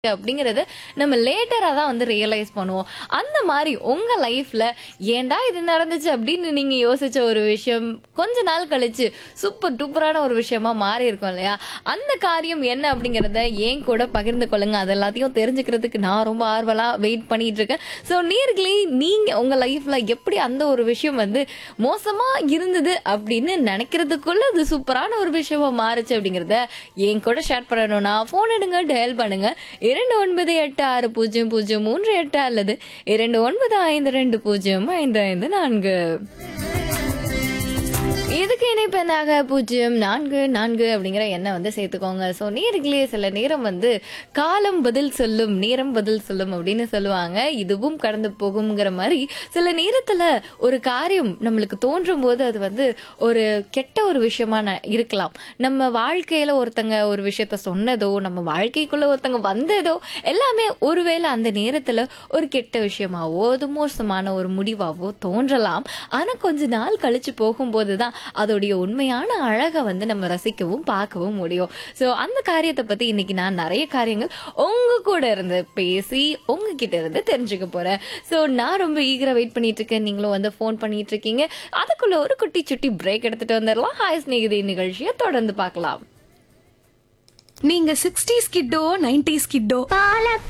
அப்படிங்கறது நம்ம லேட்டரா தான் வந்து ரியலைஸ் பண்ணுவோம் அந்த மாதிரி உங்க லைஃப்ல ஏன்டா இது நடந்துச்சு அப்படின்னு நீங்க யோசிச்ச ஒரு விஷயம் கொஞ்ச நாள் கழிச்சு சூப்பர் டூப்பரான ஒரு விஷயமா மாறி இருக்கும் இல்லையா அந்த காரியம் என்ன அப்படிங்கறத ஏன் கூட பகிர்ந்து கொள்ளுங்க அது எல்லாத்தையும் தெரிஞ்சுக்கிறதுக்கு நான் ரொம்ப ஆர்வலா வெயிட் பண்ணிட்டு இருக்கேன் ஸோ நேர்களே நீங்க உங்க லைஃப்ல எப்படி அந்த ஒரு விஷயம் வந்து மோசமா இருந்தது அப்படின்னு நினைக்கிறதுக்குள்ள அது சூப்பரான ஒரு விஷயமா மாறுச்சு அப்படிங்கறத என் கூட ஷேர் பண்ணணும்னா போன் எடுங்க டயல் பண்ணுங்க இரண்டு ஒன்பது எட்டு ஆறு பூஜ்ஜியம் பூஜ்ஜியம் மூன்று எட்டு அல்லது இரண்டு ஒன்பது ஐந்து ரெண்டு பூஜ்ஜியம் ஐந்து ஐந்து நான்கு இதுக்கு இணைப்பெண்ணாக பூஜ்ஜியம் நான்கு நான்கு அப்படிங்கிற எண்ணை வந்து சேர்த்துக்கோங்க ஸோ நேர்களே சில நேரம் வந்து காலம் பதில் சொல்லும் நேரம் பதில் சொல்லும் அப்படின்னு சொல்லுவாங்க இதுவும் கடந்து போகுங்கிற மாதிரி சில நேரத்துல ஒரு காரியம் நம்மளுக்கு தோன்றும் போது அது வந்து ஒரு கெட்ட ஒரு விஷயமா ந- இருக்கலாம் நம்ம வாழ்க்கையில ஒருத்தங்க ஒரு விஷயத்த சொன்னதோ நம்ம வாழ்க்கைக்குள்ள ஒருத்தங்க வந்ததோ எல்லாமே ஒருவேளை அந்த நேரத்துல ஒரு கெட்ட விஷயமாவோ அது மோசமான ஒரு முடிவாவோ தோன்றலாம் ஆனா கொஞ்ச நாள் கழிச்சு போகும்போது தான் அதோடைய உண்மையான அழகை வந்து நம்ம ரசிக்கவும் பார்க்கவும் முடியும் ஸோ அந்த காரியத்தை பத்தி இன்னைக்கு நான் நிறைய காரியங்கள் உங்க கூட இருந்து பேசி உங்ககிட்ட இருந்து தெரிஞ்சுக்க போறேன் ஸோ நான் ரொம்ப ஈகரா வெயிட் பண்ணிட்டு இருக்கேன் நீங்களும் வந்து ஃபோன் பண்ணிட்டு இருக்கீங்க அதுக்குள்ள ஒரு குட்டி சுட்டி பிரேக் எடுத்துட்டு வந்துடலாம் ஹாய் ஸ்நேகிதி நிகழ்ச்சியை தொடர்ந்து பார்க்கலாம் நீங்க சிக்ஸ்டீஸ் கிட்டோ நைன்டிஸ் கிட்டோ பாலக்